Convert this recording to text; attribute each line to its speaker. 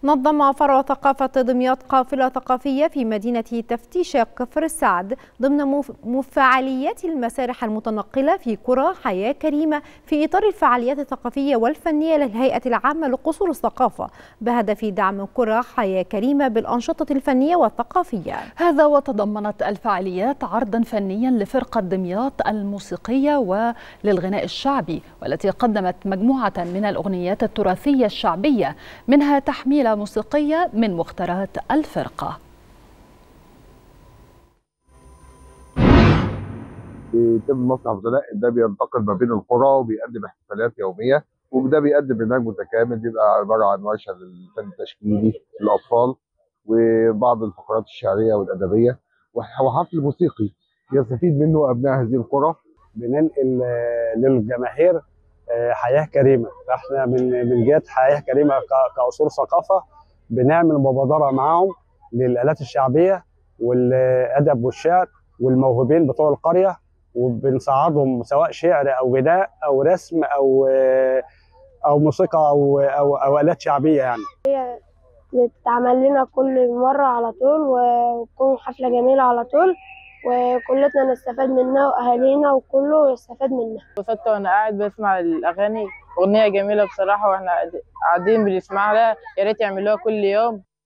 Speaker 1: نظم فرع ثقافة دمياط قافلة ثقافية في مدينة تفتيش كفر السعد ضمن فعاليات المسارح المتنقلة في قرى حياة كريمة في إطار الفعاليات الثقافية والفنية للهيئة العامة لقصور الثقافة بهدف دعم قرى حياة كريمة بالأنشطة الفنية والثقافية
Speaker 2: هذا وتضمنت الفعاليات عرضا فنيا لفرقة دمياط الموسيقية وللغناء الشعبي والتي قدمت مجموعة من الأغنيات التراثية الشعبية منها تحميل موسيقية من مخترعات الفرقة
Speaker 3: بيتم مصنع متنقل ده بينتقل ما بين القرى وبيقدم احتفالات يوميه وده بيقدم برنامج متكامل بيبقى عباره عن ورشه للفن التشكيلي للاطفال وبعض الفقرات الشعريه والادبيه وحفل موسيقي يستفيد منه ابناء هذه القرى
Speaker 4: بننقل للجماهير حياه كريمه فاحنا من من جهه حياه كريمه كاصول ثقافه بنعمل مبادره معاهم للالات الشعبيه والادب والشعر والموهوبين بتوع القريه وبنصعدهم سواء شعر او غناء او رسم او او موسيقى او او, أو الات شعبيه يعني
Speaker 5: هي بتتعمل لنا كل مره على طول وتكون حفله جميله على طول وكلنا نستفاد منها واهالينا وكله يستفاد منها
Speaker 6: انبسطت وانا قاعد بسمع الاغاني اغنيه جميله بصراحه واحنا قاعدين بنسمعها يا ريت يعملوها كل يوم